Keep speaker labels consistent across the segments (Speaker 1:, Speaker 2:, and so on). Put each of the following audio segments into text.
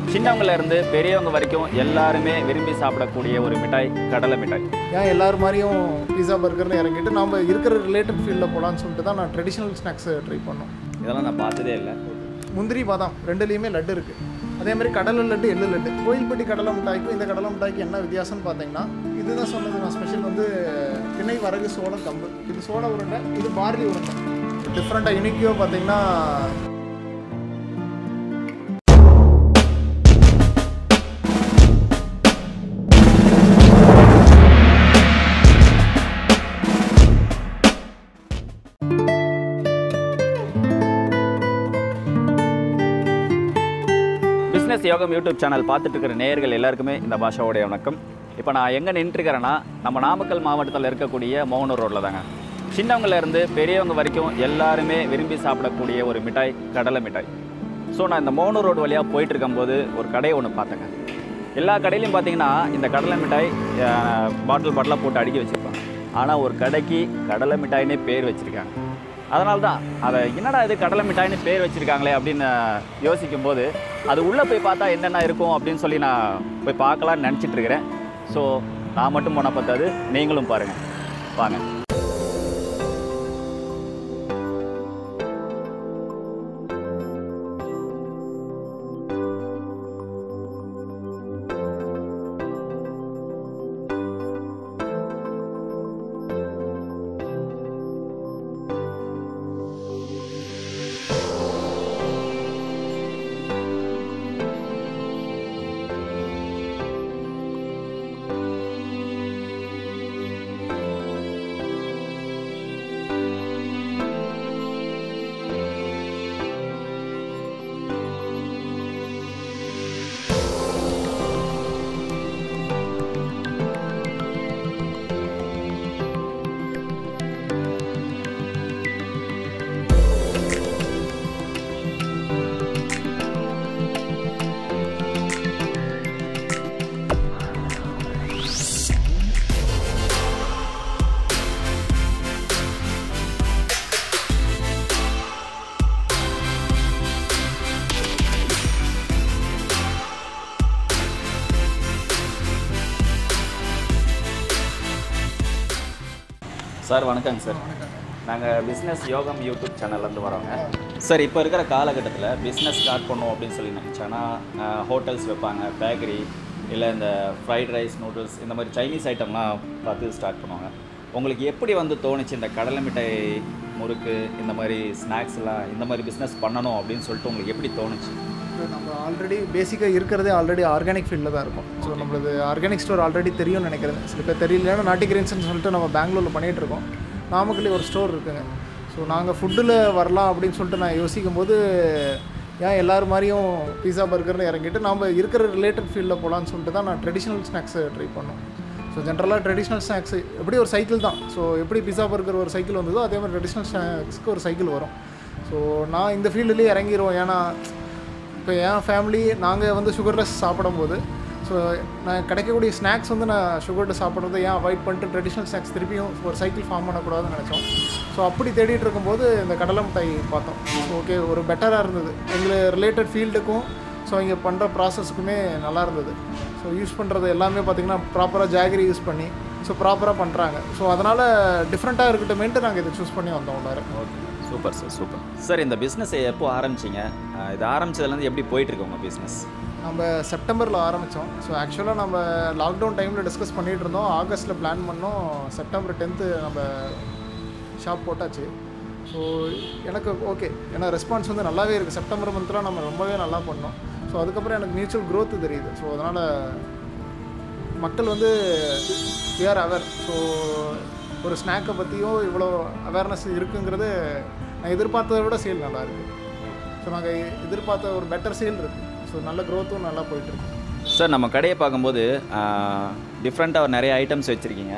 Speaker 1: சின்னவங்கல இருந்து பெரியவங்க வரைக்கும் எல்லாருமே விரும்பி சாப்பிடக்கூடிய ஒரு மிட்டாய் கடலை மிட்டாய்
Speaker 2: ஏன் எல்லாரும் மாதிரியும் பீஸா பர்கர்னு இறங்கிட்டு நம்ம இருக்கிற ரிலேட்டட் ஃபீல்டில் போகலான்னு சொல்லிட்டு தான் நான் ட்ரெடிஷ்னல் ஸ்நாக்ஸ் ட்ரை பண்ணோம்
Speaker 1: இதெல்லாம் நான் பார்த்ததே இல்லை
Speaker 2: முந்திரி பாதாம் ரெண்டுலேயுமே லட்டு இருக்குது அதே மாதிரி கடலை லட்டு எள்ளு லட்டு கோயில்பட்டி கடலை மிட்டாய்க்கும் இந்த கடலை மிட்டாய்க்கு என்ன வித்தியாசம்னு பார்த்தீங்கன்னா இதுதான் சொன்னது நான் ஸ்பெஷல் வந்து திணை வரகு சோளம் கம்பு இது சோள உருண்டை இது பார்லி உருண்டை டிஃப்ரெண்ட்டாக யூனிக்கியோ பார்த்தீங்கன்னா
Speaker 1: பிஸ்னஸ் யோகம் யூடியூப் சேனல் பார்த்துட்டு இருக்கிற நேயர்கள் எல்லாருக்குமே இந்த பாஷாவுடைய வணக்கம் இப்போ நான் எங்கே நின்றுருக்கிறேன்னா நம்ம நாமக்கல் மாவட்டத்தில் இருக்கக்கூடிய மோகனூர் ரோட்டில் தாங்க சின்னவங்கல இருந்து பெரியவங்க வரைக்கும் எல்லாருமே விரும்பி சாப்பிடக்கூடிய ஒரு மிட்டாய் கடலை மிட்டாய் ஸோ நான் இந்த மோகனூர் ரோடு வழியாக போயிட்டு இருக்கும்போது ஒரு கடையை ஒன்று பார்த்தேங்க எல்லா கடையிலையும் பார்த்தீங்கன்னா இந்த கடலை மிட்டாய் அஹ், பாட்டில் பாட்டிலாக போட்டு அடுக்கி வச்சுருப்பாங்க ஆனால் ஒரு கடைக்கு கடலை மிட்டாய்னே பேர் வச்சுருக்காங்க அதனால தான் அதை என்னடா இது கடலை மிட்டாய்னு பேர் வச்சுருக்காங்களே அப்படின்னு யோசிக்கும் போது அது உள்ளே போய் பார்த்தா என்னென்ன இருக்கும் அப்படின்னு சொல்லி நான் போய் பார்க்கலான்னு நினச்சிட்டு இருக்கிறேன் ஸோ நான் மட்டும் போனால் பார்த்தாது நீங்களும் பாருங்கள் வாங்க சார் வணக்கங்க சார் நாங்கள் பிஸ்னஸ் யோகம் யூடியூப் சேனல்லேருந்து வரோங்க சார் இப்போ இருக்கிற காலகட்டத்தில் பிஸ்னஸ் ஸ்டார்ட் பண்ணோம் அப்படின்னு சொல்லி நினச்சானா ஹோட்டல்ஸ் வைப்பாங்க பேக்கரி இல்லை இந்த ஃப்ரைட் ரைஸ் நூடுல்ஸ் இந்த மாதிரி சைனீஸ் ஐட்டம்லாம் பார்த்து ஸ்டார்ட் பண்ணுவாங்க உங்களுக்கு எப்படி வந்து தோணுச்சு இந்த கடலை மிட்டாய் முறுக்கு இந்த மாதிரி ஸ்நாக்ஸ்லாம் இந்த மாதிரி பிஸ்னஸ் பண்ணணும் அப்படின்னு சொல்லிட்டு உங்களுக்கு எப்படி தோணுச்சு
Speaker 2: நம்ம ஆல்ரெடி பேசிக்காக இருக்கிறதே ஆல்ரெடி ஆர்கானிக் ஃபீல்டில் தான் இருக்கும் ஸோ நம்மளது ஆர்கானிக் ஸ்டோர் ஆல்ரெடி தெரியும்னு நினைக்கிறேன் சில பேர் தெரியலன்னா நாட்டி கிரீன்ஸ்னு சொல்லிட்டு நம்ம பெங்களூரில் பண்ணிகிட்டு இருக்கோம் நாமக்கல்லே ஒரு ஸ்டோர் இருக்குங்க ஸோ நாங்கள் ஃபுட்டில் வரலாம் அப்படின்னு சொல்லிட்டு நான் யோசிக்கும் போது ஏன் எல்லாரும் மாதிரியும் பீஸா பர்கர்னு இறங்கிட்டு நம்ம இருக்கிற ரிலேட்டட் ஃபீல்டில் போகலான்னு சொல்லிட்டு தான் நான் ட்ரெடிஷ்னல் ஸ்நாக்ஸை ட்ரை பண்ணோம் ஸோ ஜென்ரலாக ட்ரெடிஷ்னல் ஸ்நாக்ஸ் எப்படி ஒரு சைக்கிள் தான் ஸோ எப்படி பீஸா பர்கர் ஒரு சைக்கிள் வந்ததோ அதே மாதிரி ட்ரெடிஷ்னல் ஸ்நாக்ஸ்க்கு ஒரு சைக்கிள் வரும் ஸோ நான் இந்த ஃபீல்டுலேயே இறங்கிடுவோம் ஏன்னா இப்போ என் ஃபேமிலி நாங்கள் வந்து சுகர்லெஸ் சாப்பிடும்போது ஸோ நான் கிடைக்கக்கூடிய ஸ்நாக்ஸ் வந்து நான் சுகர்லெஸ் சாப்பிட்றதை ஏன் அவாய்ட் பண்ணிட்டு ட்ரெடிஷ்னல் ஸ்நாக்ஸ் திருப்பியும் ஒரு சைக்கிள் ஃபார்ம் பண்ணக்கூடாதுன்னு நினச்சோம் ஸோ அப்படி தேடிட்டு இருக்கும்போது இந்த கடலை மிட்டாய் பார்த்தோம் ஓகே ஒரு பெட்டராக இருந்தது எங்களை ரிலேட்டட் ஃபீல்டுக்கும் ஸோ இங்கே பண்ணுற ப்ராசஸ்க்குமே நல்லா இருந்தது ஸோ யூஸ் பண்ணுறது எல்லாமே பார்த்திங்கன்னா ப்ராப்பராக ஜாகரி யூஸ் பண்ணி ஸோ ப்ராப்பராக பண்ணுறாங்க ஸோ அதனால் டிஃப்ரெண்ட்டாக இருக்கட்டுமேன்ட்டு நாங்கள் இதை சூஸ் பண்ணி வந்தோம் உள்ளார
Speaker 1: okay super sir super sir இந்த பிஸ்னஸை எப்போ ஆரம்பிச்சிங்க அஹ் இது ஆரம்பிச்சதுலேருந்து எப்படி போயிட்டுருக்கு உங்கள் பிஸ்னஸ்
Speaker 2: நம்ம செப்டம்பரில் ஆரம்பித்தோம் ஸோ ஆக்சுவலாக நம்ம லாக்டவுன் டைமில் டிஸ்கஸ் பண்ணிகிட்டு இருந்தோம் ஆகஸ்ட்டில் பிளான் பண்ணோம் செப்டம்பர் டென்த்து நம்ம ஷாப் போட்டாச்சு ஸோ எனக்கு ஓகே ஏன்னா ரெஸ்பான்ஸ் வந்து நல்லாவே இருக்குது செப்டம்பர் மந்த்லாம் நம்ம ரொம்பவே நல்லா பண்ணோம் ஸோ அதுக்கப்புறம் எனக்கு மியூச்சுவல் growth தெரியுது ஸோ அதனால் மக்கள் வந்து விஆர் அவர் ஸோ ஒரு ஸ்நாக்கை பற்றியும் இவ்வளோ அவேர்னஸ் இருக்குங்கிறது நான் எதிர்பார்த்ததை விட சேல் நல்லா இருக்குது ஸோ நாங்கள் எதிர்பார்த்த ஒரு பெட்டர் சேல் இருக்குது ஸோ நல்ல க்ரோத்தும் நல்லா போயிட்டுருக்கு
Speaker 1: சார் நம்ம கடையை பார்க்கும்போது டிஃப்ரெண்ட்டாக நிறைய ஐட்டம்ஸ் வச்சுருக்கீங்க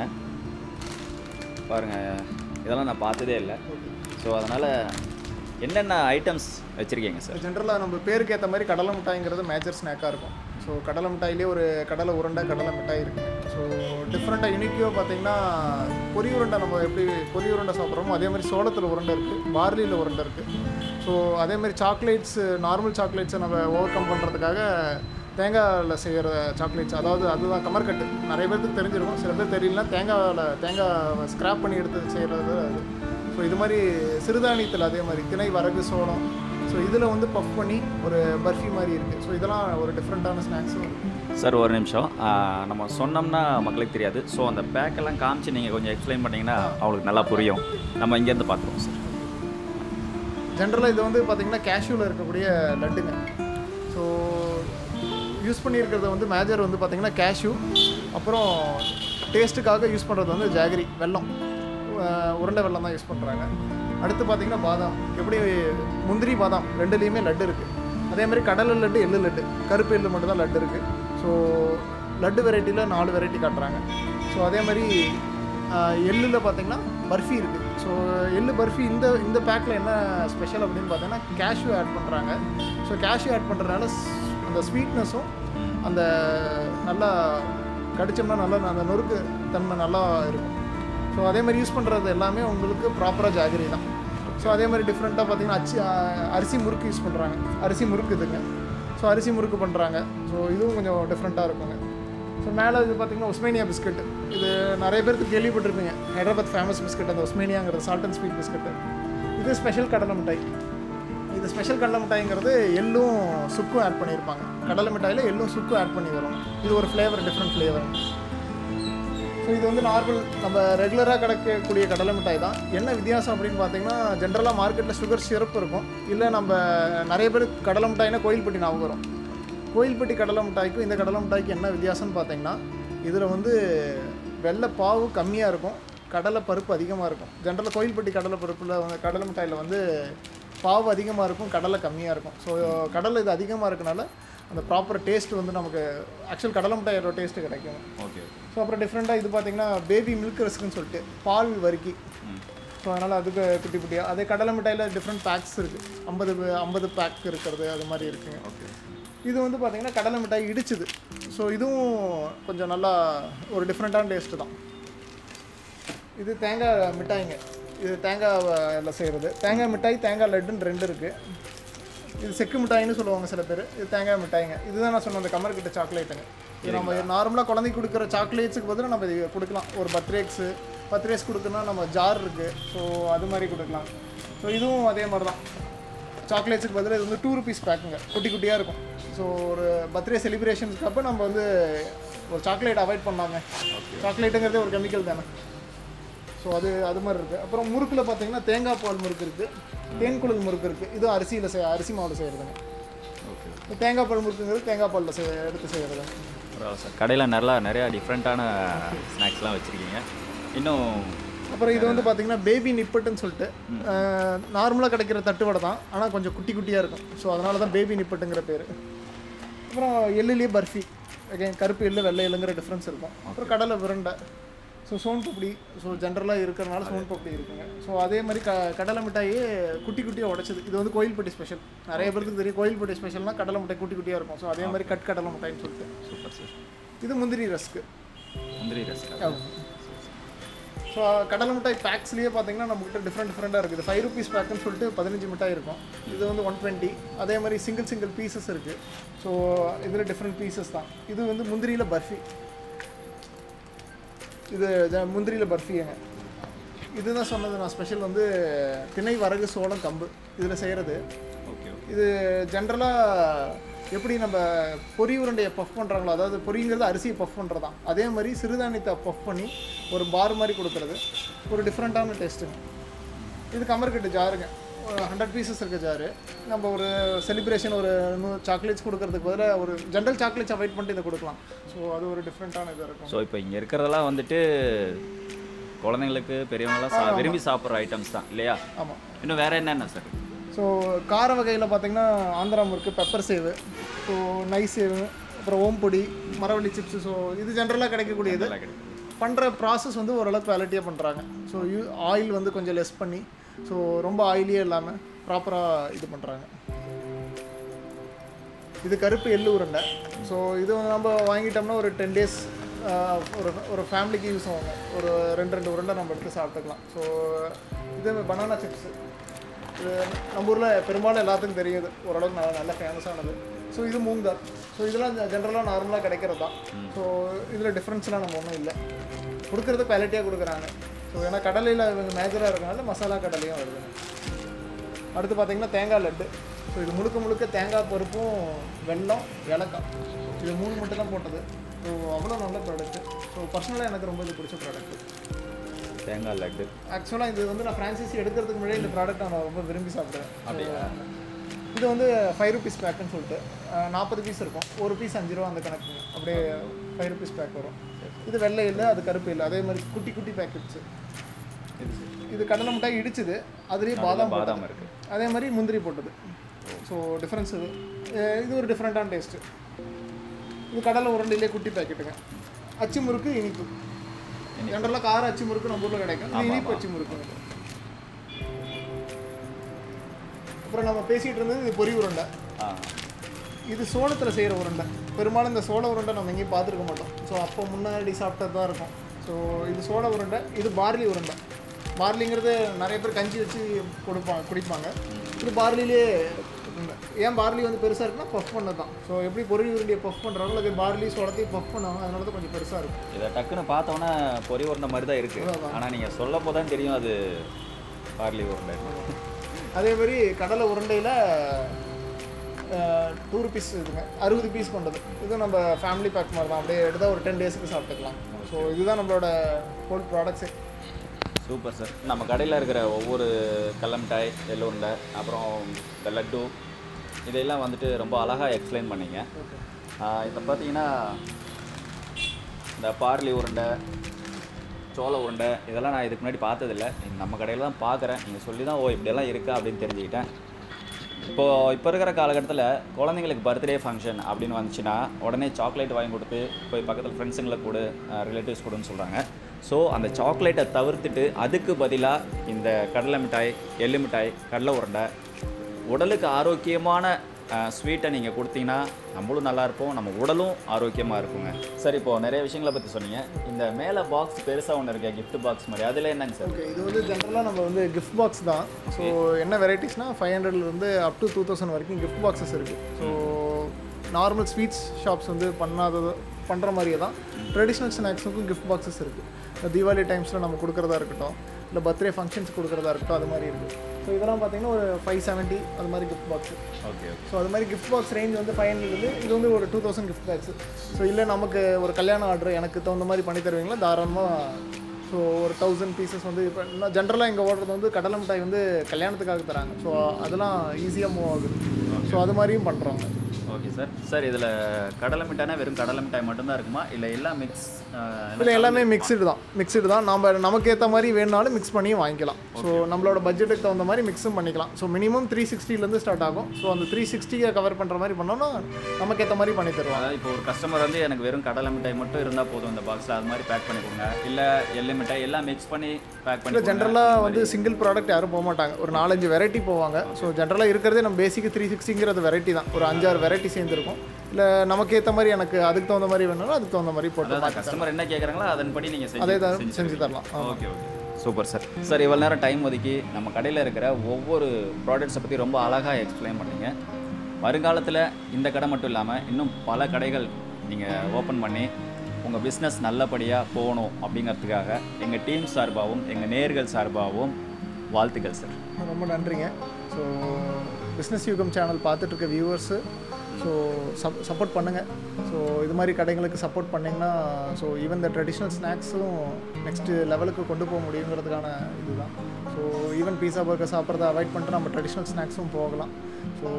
Speaker 1: பாருங்கள் இதெல்லாம் நான் பார்த்ததே இல்லை ஸோ அதனால் என்னென்ன ஐட்டம்ஸ் வச்சுருக்கீங்க சார்
Speaker 2: ஜென்ரலாக நம்ம பேருக்கு ஏற்ற மாதிரி கடலை மிட்டாய்ங்கிறது மேஜர் ஸ்நாக்காக இருக்கும் ஸோ கடலை மிட்டாயிலே ஒரு கடலை உருண்டை கடலை மிட்டாய் இருக்குது ஸோ டிஃப்ரெண்ட்டாக யூனிக்கியோ பார்த்தீங்கன்னா பொரி உருண்டை நம்ம எப்படி பொரி உருண்டை சாப்பிட்றோமோ அதே மாதிரி சோளத்தில் உருண்டை இருக்குது பார்லியில் உருண்டை இருக்குது ஸோ அதே மாதிரி சாக்லேட்ஸ் நார்மல் சாக்லேட்ஸை நம்ம ஓவர் கம் பண்ணுறதுக்காக தேங்காயில் செய்கிற சாக்லேட்ஸ் அதாவது அதுதான் கமர்கட்டு நிறைய பேருக்கு தெரிஞ்சிருக்கும் சில பேர் தெரியலனா தேங்காவில் தேங்காய் ஸ்க்ராப் பண்ணி எடுத்து செய்கிறது அது ஸோ இது மாதிரி சிறுதானியத்தில் அதே மாதிரி திணை வரகு சோளம் ஸோ இதில் வந்து பஃப் பண்ணி ஒரு பர்ஃபி மாதிரி இருக்குது ஸோ இதெல்லாம் ஒரு டிஃப்ரெண்ட்டான ஸ்நாக்ஸும் இருக்குது
Speaker 1: சார் ஒரு நிமிஷம் ஆ, நம்ம சொன்னோம்னா மக்களுக்கு தெரியாது ஸோ அந்த பேக்கெல்லாம் காமிச்சு நீங்கள் கொஞ்சம் எக்ஸ்பிளைன் பண்ணிங்கன்னா அவங்களுக்கு நல்லா புரியும் நம்ம இங்கேருந்து பார்த்துருவோம் சார்
Speaker 2: ஜென்ரலாக இது வந்து பார்த்திங்கன்னா கேஷ்யூவில் இருக்கக்கூடிய லட்டுங்க ஸோ யூஸ் பண்ணியிருக்கிறது வந்து மேஜர் வந்து பார்த்திங்கன்னா கேஷ்யூ அப்புறம் டேஸ்ட்டுக்காக யூஸ் பண்ணுறது வந்து ஜாகரி வெல்லம் அஹ் உருண்டை வெல்லம் தான் யூஸ் பண்ணுறாங்க அடுத்து பார்த்திங்கன்னா பாதாம் எப்படி முந்திரி பாதாம் ரெண்டுலேயுமே லட்டு இருக்குது அதே மாதிரி கடலை லட்டு எள்ளு லட்டு கருப்பு எள்ளு மட்டும் தான் லட்டு இருக்குது ஸோ லட்டு வெரைட்டியில் நாலு வெரைட்டி காட்டுறாங்க ஸோ அதே மாதிரி எள்ளில் பார்த்தீங்கன்னா பர்ஃபி இருக்குது ஸோ எள்ளு பர்ஃபி இந்த இந்த பேக்கில் என்ன ஸ்பெஷல் அப்படின்னு பார்த்தீங்கன்னா கேஷ்யூ ஆட் பண்ணுறாங்க ஸோ கேஷ்யூ ஆட் பண்ணுறதுனால அந்த ஸ்வீட்னஸும் அந்த நல்லா கடிச்சோம்னா நல்லா அந்த நொறுக்கு தன்மை நல்லா இருக்கும் ஸோ அதே மாதிரி யூஸ் பண்ணுறது எல்லாமே உங்களுக்கு ப்ராப்பராக ஜாகிரி தான் ஸோ அதே மாதிரி டிஃப்ரெண்ட்டாக பார்த்தீங்கன்னா அச்சு அ- அரிசி முறுக்கு யூஸ் பண்ணுறாங்க அரிசி முறுக்கு இதுங்க ஸோ அரிசி முறுக்கு பண்ணுறாங்க ஸோ இதுவும் கொஞ்சம் டிஃப்ரெண்ட்டாக இருக்குங்க ஸோ மேலே இது பார்த்தீங்கன்னா உஸ்மேனியா பிஸ்கட் இது நிறைய பேருக்கு கேள்விப்பட்டிருப்பீங்க ஹைதராபாத் ஃபேமஸ் பிஸ்கட் அந்த உஸ்மேனியாங்கிறது சால்ட் அண்ட் ஸ்வீட் பிஸ்கட் இது ஸ்பெஷல் கடலை மிட்டாய் இது ஸ்பெஷல் கடலை மிட்டாய்ங்கிறது எள்ளும் சுக்கும் ஆட் பண்ணியிருப்பாங்க கடலை மிட்டாயில் எள்ளும் சுக்கும் ஆட் பண்ணி வரும் இது ஒரு ஃப்ளேவர் டிஃப்ரெண்ட் ஃப்ளேவர் ஸோ இது வந்து நார்மல் நம்ம ரெகுலராக கிடைக்கக்கூடிய கடலை மிட்டாய் தான் என்ன வித்தியாசம் அப்படின்னு பார்த்தீங்கன்னா ஜென்ரலாக மார்க்கெட்டில் சுகர் சிறப்பு இருக்கும் இல்லை நம்ம நிறைய பேர் கடலை மிட்டாய்னா கோயில்பட்டி ஞாபகம் வரும் கோயில்பட்டி கடலை மிட்டாய்க்கும் இந்த கடலை மிட்டாய்க்கு என்ன வித்தியாசம்னு பார்த்தீங்கன்னா இதில் வந்து வெள்ளை பாவு கம்மியாக இருக்கும் கடலை பருப்பு அதிகமாக இருக்கும் ஜென்ரலாக கோயில்பட்டி கடலை பருப்பில் வந்து கடலை மிட்டாயில் வந்து பாவு அதிகமாக இருக்கும் கடலை கம்மியாக இருக்கும் ஸோ கடலை இது அதிகமாக இருக்கனால அந்த ப்ராப்பர் டேஸ்ட் வந்து நமக்கு ஆக்சுவல் கடலை மிட்டாயோட டேஸ்ட்டு கிடைக்கும்
Speaker 1: ஓகே
Speaker 2: ஸோ அப்புறம் டிஃப்ரெண்ட்டாக இது பார்த்தீங்கன்னா பேபி மில்க் ரஸ்க்குன்னு சொல்லிட்டு பால் வறுக்கி ஸோ அதனால் அதுக்கு குட்டி குட்டியாக அதே கடலை மிட்டாயில் டிஃப்ரெண்ட் பேக்ஸ் இருக்குது ஐம்பது ஐம்பது பேக் இருக்கிறது அது மாதிரி இருக்குங்க
Speaker 1: ஓகே
Speaker 2: இது வந்து பார்த்தீங்கன்னா கடலை மிட்டாய் இடிச்சுது ஸோ இதுவும் கொஞ்சம் நல்லா ஒரு டிஃப்ரெண்ட்டான டேஸ்ட்டு தான் இது தேங்காய் மிட்டாய்ங்க இது தேங்காய் எல்லாம் செய்கிறது தேங்காய் மிட்டாய் தேங்காய் லட்டுன்னு ரெண்டு இருக்குது இது செக்கு மிட்டாய்னு சொல்லுவாங்க சில பேர் இது தேங்காய் மிட்டாய்ங்க இதுதான் நான் சொன்ன அந்த கமர்கிட்ட சாக்லேட்டுங்க இது நம்ம நார்மலாக குழந்தைக்கு கொடுக்குற சாக்லேட்ஸுக்கு பதிலாக நம்ம இது கொடுக்கலாம் ஒரு பர்த்டேக்ஸு பர்த்டேஸ் கொடுக்கணும்னா நம்ம ஜார் இருக்குது ஸோ அது மாதிரி கொடுக்கலாம் ஸோ இதுவும் அதே மாதிரி தான் சாக்லேட்ஸுக்கு பதிலாக இது வந்து டூ ருபீஸ் பேக்குங்க குட்டி குட்டியாக இருக்கும் ஸோ ஒரு பர்த்டே செலிப்ரேஷன்ஸ்க்கு அப்போ நம்ம வந்து ஒரு சாக்லேட் அவாய்ட் பண்ணாங்க சாக்லேட்டுங்கிறதே ஒரு கெமிக்கல் தானே ஸோ அது அது மாதிரி இருக்குது அப்புறம் முறுக்கில் பார்த்தீங்கன்னா தேங்காய் பால் முறுக்கு இருக்குது தேன்குழல் முறுக்கு இருக்குது இது அரிசியில் செய் அரிசி மாவில் செய்கிறதுங்க
Speaker 1: ஓகே
Speaker 2: இந்த தேங்காய் பால் முறுக்குங்கிறது தேங்காய் பாலில் செய் எடுத்து செய்கிறது
Speaker 1: பரவாயில்ல சார் கடையில் நல்லா நிறையா டிஃப்ரெண்ட்டான ஸ்நாக்ஸ்லாம் வச்சுருக்கீங்க இன்னும்
Speaker 2: அப்புறம் இது வந்து பார்த்தீங்கன்னா பேபி நிப்பட்டுன்னு சொல்லிட்டு நார்மலாக கிடைக்கிற தட்டுவடை தான் ஆனால் கொஞ்சம் குட்டி குட்டியாக இருக்கும் ஸோ அதனால தான் பேபி நிப்பட்டுங்கிற பேர் அப்புறம் எள்ளுலேயே பர்ஃபி அகைன் கருப்பு எள்ளு வெள்ளை எள்ளுங்கிற டிஃப்ரென்ஸ் இருக்கும் அப்புறம் கடலை விரண்டை ஸோ சோன் பப்படி ஸோ ஜென்ரலாக இருக்கிறனால சோன் பப்படி இருக்குங்க ஸோ அதே மாதிரி க கடலை மிட்டாயே குட்டி குட்டியாக உடைச்சது இது வந்து கோயில்பட்டி ஸ்பெஷல் நிறைய பேருக்கு தெரியும் கோயில்பட்டி ஸ்பெஷல்னா கடலை மிட்டாய் குட்டி குட்டியாக இருக்கும் ஸோ அதே மாதிரி கட் கடலை மிட்டாய்ன்னு சொல்லிட்டு
Speaker 1: சூப்பர் சார்
Speaker 2: இது முந்திரி ரஸ்க்கு
Speaker 1: முந்திரி ரஸ்க்
Speaker 2: ஸோ கடலை மிட்டாய் பேக்ஸ்லேயே பார்த்தீங்கன்னா நம்மகிட்ட டிஃப்ரெண்ட் டிஃப்ரெண்ட்டாக இருக்குது ஃபைவ் ருபீஸ் பேக்குன்னு சொல்லிட்டு பதினஞ்சு மிட்டாய் இருக்கும் இது வந்து ஒன் டுவெண்ட்டி அதே மாதிரி சிங்கிள் சிங்கிள் பீசஸ் இருக்குது ஸோ இதில் டிஃப்ரெண்ட் பீசஸ் தான் இது வந்து முந்திரியில் பர்ஃபி இது ஜ- முந்திரியில் பர்ஃபிங்க இதுதான் சொன்னது நான் ஸ்பெஷல் வந்து திணை வரகு சோளம் கம்பு இதில் செய்கிறது
Speaker 1: ஓகே ஓகே
Speaker 2: இது ஜென்ரலாக எப்படி நம்ம பொரி உருண்டையை பஃப் பண்ணுறாங்களோ அதாவது பொரிங்கிறது அரிசியை பஃப் பண்ணுறது தான் அதே மாதிரி சிறுதானியத்தை பஃப் பண்ணி ஒரு பார் மாதிரி கொடுக்குறது ஒரு டிஃப்ரெண்ட்டான டேஸ்ட்டுங்க இது கமர்கட்டு ஜாருங்க ஒரு ஹண்ட்ரட் பீசஸ் இருக்க ஜாரு நம்ம ஒரு செலிப்ரேஷன் ஒரு நூறு சாக்லேட்ஸ் கொடுக்கறதுக்கு பதிலாக ஒரு ஜென்ரல் சாக்லேட்ஸ் அவாய்ட் பண்ணிட்டு இதை கொடுக்கலாம் ஸோ அது ஒரு டிஃப்ரெண்ட்டான இதாக இருக்கும்
Speaker 1: ஸோ இப்போ இங்கே இருக்கிறதெல்லாம் வந்துட்டு குழந்தைங்களுக்கு பெரியவங்களாம் சா விரும்பி சாப்பிட்ற ஐட்டம்ஸ் தான் இல்லையா
Speaker 2: ஆமாம்
Speaker 1: இன்னும் வேறு என்னென்ன சார்
Speaker 2: ஸோ கார வகையில் பார்த்தீங்கன்னா ஆந்திரா முறுக்கு பெப்பர் சேவு ஸோ நை சேவு அப்புறம் ஓம்பொடி மரவள்ளி சிப்ஸ் ஸோ இது ஜென்ரலாக கிடைக்கக்கூடியது
Speaker 1: நல்லா கிடைக்கும்
Speaker 2: பண்ணுற ப்ராசஸ் வந்து ஓரளவுக்கு குவாலிட்டியாக பண்ணுறாங்க ஸோ யூ ஆயில் வந்து கொஞ்சம் லெஸ் பண்ணி ஸோ ரொம்ப ஆயிலியே இல்லாமல் ப்ராப்பராக இது பண்ணுறாங்க இது கருப்பு எள்ளு உருண்டை ஸோ இது வந்து நம்ம வாங்கிட்டோம்னா ஒரு டென் டேஸ் ஒரு ஒரு ஃபேமிலிக்கு யூஸ் ஆகும் ஒரு ரெண்டு ரெண்டு உருண்டை நம்ம எடுத்து சாப்பிட்டுக்கலாம் ஸோ இது பனானா சிப்ஸ் இது நம்ம ஊரில் பெரும்பாலும் எல்லாத்துக்கும் தெரியுது ஓரளவுக்கு நல்லா நல்ல ஃபேமஸானது ஸோ இது மூங் தால் ஸோ இதெல்லாம் ஜென்ரலாக நார்மலாக கிடைக்கிறது தான் ஸோ இதில் டிஃப்ரென்ஸ்லாம் நம்ம ஒன்றும் இல்லை கொடுக்குறது குவாலிட்டியாக கொடுக்குறாங்க ஸோ ஏன்னா கடலையில் இவங்க மேஜராக இருக்கனால மசாலா கடலையும் வருதுங்க அடுத்து பார்த்தீங்கன்னா தேங்காய் லட்டு ஸோ இது முழுக்க முழுக்க தேங்காய் பருப்பும் வெல்லம் ஏலக்காய் இது மூணு மட்டும் தான் போட்டது ஸோ அவ்வளோ நல்ல ப்ராடக்ட்டு ஸோ பர்சனலாக எனக்கு ரொம்ப இது பிடிச்ச ப்ராடக்ட்
Speaker 1: தேங்காய் லட்டு
Speaker 2: ஆக்சுவலாக இது வந்து நான் ஃப்ரான்சைசி எடுக்கிறதுக்கு முன்னாடி இந்த ப்ராடக்ட் நான் ரொம்ப விரும்பி சாப்பிடுவேன்
Speaker 1: அப்படியா?
Speaker 2: இது வந்து ஃபைவ் ருபீஸ் பேக்குன்னு சொல்லிட்டு நாற்பது பீஸ் இருக்கும் ஒரு பீஸ் அஞ்சு ரூபா அந்த கணக்குங்க அப்படியே ஃபைவ் ருபீஸ் பேக் வரும் இது வெள்ளை இல்லை அது கருப்பு இல்லை அதே மாதிரி குட்டி குட்டி பேக்கெட்ஸு இது கடலை மிட்டாய் இடிச்சுது அதுலேயே பாதாம் போட்டது.
Speaker 1: பாதாம் இருக்கு
Speaker 2: அதே மாதிரி முந்திரி போட்டது ஸோ டிஃப்ரென்ஸ் இது அஹ் இது ஒரு டிஃப்ரெண்ட்டான டேஸ்ட்டு இது கடலை உருண்டையிலே குட்டி பேக்கெட்டுங்க அச்சு முறுக்கு இனிப்பு ஜென்ரலாக கார அச்சு முறுக்கு நம்ம ஊரில் கிடைக்கும் இது இனிப்பு அச்சு முறுக்கு அப்புறம் நம்ம பேசிகிட்டு இருந்தது இது பொரி உருண்டை
Speaker 1: ஆ
Speaker 2: இது சோளத்தில் செய்கிற உருண்டை பெரும்பாலும் இந்த சோள உருண்டை நம்ம எங்கேயும் பார்த்துருக்க மாட்டோம் ஸோ அப்போ முன்னாடி சாப்பிட்டது தான் இருக்கும் ஸோ இது சோள உருண்டை இது பார்லி உருண்டை பார்லிங்கிறது நிறைய பேர் கஞ்சி வச்சு கொடுப்பாங்க குடிப்பாங்க இது பார்லிலே உருண்டை. ஏன் பார்லி வந்து பெருசாக இருக்குன்னா பஃப் பண்ணது தான் ஸோ எப்படி பொரி உருண்டையை பஃப் பண்ணுறாங்களோ அது பார்லி சோளத்தையும் பஃப் பண்ணுவாங்க அதனால தான் கொஞ்சம் பெருசாக இருக்கும்
Speaker 1: இதை டக்குன்னு பார்த்தோன்னே பொறி உருண்டை மாதிரி தான் இருக்கு ஆனால் நீங்கள் சொல்ல போதான் தெரியும் அது பார்லி உருண்டை
Speaker 2: அதே மாதிரி கடலை உருண்டையில் டூ ருபீஸ் இதுங்க அறுபது பீஸ் கொண்டது இது நம்ம ஃபேமிலி பேக் மாதிரி தான் அப்படியே எடுத்தால் ஒரு டென் டேஸுக்கு சாப்பிட்டுக்கலாம் ஸோ இதுதான் நம்மளோட ஹோல் ப்ராடக்ட்ஸே
Speaker 1: சூப்பர் சார் நம்ம கடையில் இருக்கிற ஒவ்வொரு கல்லமிட்டாய் எள்ளுருண்டை அப்புறம் இந்த லட்டு இதெல்லாம் வந்துட்டு ரொம்ப அழகாக எக்ஸ்பிளைன் பண்ணீங்க இப்போ பார்த்தீங்கன்னா இந்த பார்லி உருண்டை சோள உருண்டை இதெல்லாம் நான் இதுக்கு முன்னாடி பார்த்ததில்ல நம்ம கடையில் தான் பார்க்குறேன் நீங்கள் சொல்லி தான் ஓ இப்படியெல்லாம் இருக்கா அப்படின்னு தெரிஞ்சுக்கிட்டேன் இப்போது இப்போ இருக்கிற காலகட்டத்தில் குழந்தைங்களுக்கு பர்த்டே ஃபங்க்ஷன் அப்படின்னு வந்துச்சுன்னா உடனே சாக்லேட் வாங்கி கொடுத்து போய் பக்கத்தில் ஃப்ரெண்ட்ஸுங்களை கூட ரிலேட்டிவ்ஸ் கூடன்னு சொல்கிறாங்க ஸோ அந்த சாக்லேட்டை தவிர்த்துட்டு அதுக்கு பதிலாக இந்த கடலை மிட்டாய் எள்ளு மிட்டாய் கடலை உருண்டை உடலுக்கு ஆரோக்கியமான ஸ்வீட்டை நீங்கள் கொடுத்தீங்கன்னா நம்மளும் நல்லா இருப்போம் நம்ம உடலும் ஆரோக்கியமாக இருக்குங்க சார் இப்போது நிறைய விஷயங்களை பற்றி சொன்னீங்க இந்த மேலே பாக்ஸ் பெருசாக ஒன்று இருக்கே gift பாக்ஸ் மாதிரி அதில் என்னங்க சார்
Speaker 2: ஓகே இது வந்து ஜென்ரலாக நம்ம வந்து கிஃப்ட் பாக்ஸ் தான் ஸோ என்ன வெரைட்டிஸ்னால் ஃபைவ் ஹண்ட்ரட்லேருந்து அப் டு டூ தௌசண்ட் வரைக்கும் கிஃப்ட் பாக்ஸஸ் இருக்குது ஸோ நார்மல் ஸ்வீட்ஸ் ஷாப்ஸ் வந்து பண்ணாதது பண்ணுற மாதிரியே தான் ட்ரெடிஷ்னல் ஸ்நாக்ஸுக்கும் கிஃப்ட் பாக்ஸஸ் இருக்குது தீபாவளி டைம்ஸில் நம்ம கொடுக்குறதா இருக்கட்டும் இல்லை பர்த்டே ஃபங்க்ஷன்ஸ் கொடுக்குறதா இருக்கட்டும் அது மாதிரி இருக்குது ஸோ இதெல்லாம் பார்த்தீங்கன்னா ஒரு ஃபைவ் செவன்ட்டி அது மாதிரி gift box
Speaker 1: okay okay
Speaker 2: so அது மாதிரி கிஃப்ட் பாக்ஸ் ரேஞ்ச் வந்து ஃபைவ் ஹண்ட்ரட்லேருந்து இது வந்து ஒரு two thousand gift box so இல்லை நமக்கு ஒரு கல்யாண ஆர்டர் எனக்கு தகுந்த மாதிரி பண்ணி தருவீங்களா தாராளமாக ஸோ ஒரு தௌசண்ட் பீசஸ் வந்து இப்போ நான் ஜென்ரலாக இங்கே ஓடுறது வந்து கடலை மிட்டாய் வந்து கல்யாணத்துக்காக தராங்க ஸோ அதெல்லாம் ஈஸியாக மூவ் ஆகுது ஸோ அது மாதிரியும் பண்ணுறாங்க
Speaker 1: ஓகே சார் சார் இதில் கடலை மிட்டாய்னா வெறும் கடலை மிட்டாய் மட்டும்தான் இருக்குமா இல்லை எல்லாம் மிக்ஸ்
Speaker 2: இல்லை எல்லாமே மிக்சடு தான் மிக்சடு தான் நம்ம நமக்கு ஏற்ற மாதிரி வேணுனாலும் மிக்ஸ் பண்ணியும் வாங்கிக்கலாம் ஸோ நம்மளோட பட்ஜெட்டுக்கு தகுந்த மாதிரி மிக்ஸும் பண்ணிக்கலாம் ஸோ மினிமம் த்ரீ சிக்ஸ்டிலேருந்து ஸ்டார்ட் ஆகும் ஸோ அந்த த்ரீ சிக்ஸ்டியை கவர் பண்ணுற மாதிரி பண்ணோம்னா நமக்கு ஏற்ற மாதிரி பண்ணி தருவாங்க
Speaker 1: அதாவது இப்போ ஒரு கஸ்டமர் வந்து எனக்கு வெறும் கடலை மிட்டாய் மட்டும் இருந்தால் போதும் இந்த பாக்ஸில் அது மாதிரி பேக் பண்ணி கொடுங்க இல்லை எள்ளு மிட்டாய் எல்லாம் மிக்ஸ் பண்ணி பேக் பண்ணி
Speaker 2: இல்லை ஜென்ரலாக வந்து சிங்கிள் ப்ராடக்ட் யாரும் போக மாட்டாங்க ஒரு நாலஞ்சு வெரைட்டி போவாங்க ஸோ ஜென்ரலாக இருக்கிறதே நம்ம பேசிக் த்ரீ சிக்ஸ்டிங்கிறது வெரைட்டி தான் ஒரு அஞ்சாறு வெரைட்டி சேர்ந்துருக்கும் இல்லை நமக்கு ஏற்ற மாதிரி எனக்கு அதுக்கு தகுந்த மாதிரி வேணும்னா அதுக்கு தகுந்த மாதிரி போட்டு
Speaker 1: அதாவது கஸ்டமர் என்ன கேட்குறாங்களோ அதன்படி நீங்கள்
Speaker 2: அதே
Speaker 1: செஞ்சு
Speaker 2: தான் செஞ்சு தரலாம் ஆ.
Speaker 1: Okay okay super sir sir இவ்வளோ நேரம் டைம் ஒதுக்கி நம்ம கடையில் இருக்கிற ஒவ்வொரு ப்ராடக்ட்ஸை பற்றி ரொம்ப அழகாக எக்ஸ்பிளைன் பண்ணீங்க வருங்காலத்தில் இந்த கடை மட்டும் இல்லாமல் இன்னும் பல கடைகள் நீங்கள் ஓப்பன் பண்ணி உங்கள் பிஸ்னஸ் நல்லபடியாக போகணும் அப்படிங்கிறதுக்காக எங்கள் டீம் சார்பாகவும் எங்கள் நேர்கள் சார்பாகவும் வாழ்த்துக்கள் சார்
Speaker 2: ரொம்ப நன்றிங்க ஸோ பிஸ்னஸ் யூகம் சேனல் பார்த்துட்டு இருக்க வியூவர்ஸு ஸோ சப் சப்போர்ட் பண்ணுங்கள் ஸோ இது மாதிரி கடைங்களுக்கு சப்போர்ட் பண்ணிங்கன்னா ஸோ ஈவன் இந்த ட்ரெடிஷ்னல் ஸ்நாக்ஸும் நெக்ஸ்ட்டு லெவலுக்கு கொண்டு போக முடியுங்கிறதுக்கான இதுதான் ஸோ ஈவன் பீஸா பர்கர் சாப்பிட்றத அவாய்ட் பண்ணிட்டு நம்ம ட்ரெடிஷ்னல் ஸ்நாக்ஸும் போகலாம் so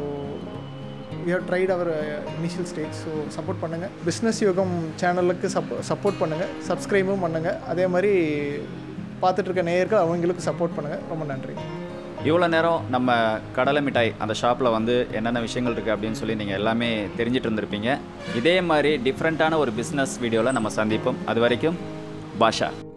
Speaker 2: we have tried our initial stage so support பண்ணுங்கள் பிஸ்னஸ் யோகம் சேனலுக்கு சப் சப்போர்ட் பண்ணுங்கள் சப்ஸ்கிரைபும் பண்ணுங்கள் அதே மாதிரி பார்த்துட்டு இருக்க நேயர்கள் அவங்களுக்கு சப்போர்ட் பண்ணுங்கள் ரொம்ப நன்றி
Speaker 1: இவ்வளோ நேரம் நம்ம கடலை மிட்டாய் அந்த ஷாப்பில் வந்து என்னென்ன விஷயங்கள் இருக்குது அப்படின்னு சொல்லி நீங்கள் எல்லாமே தெரிஞ்சிட்டு இருந்திருப்பீங்க இதே மாதிரி டிஃப்ரெண்ட்டான ஒரு பிஸ்னஸ் வீடியோவில் நம்ம சந்திப்போம் அது வரைக்கும் பாஷா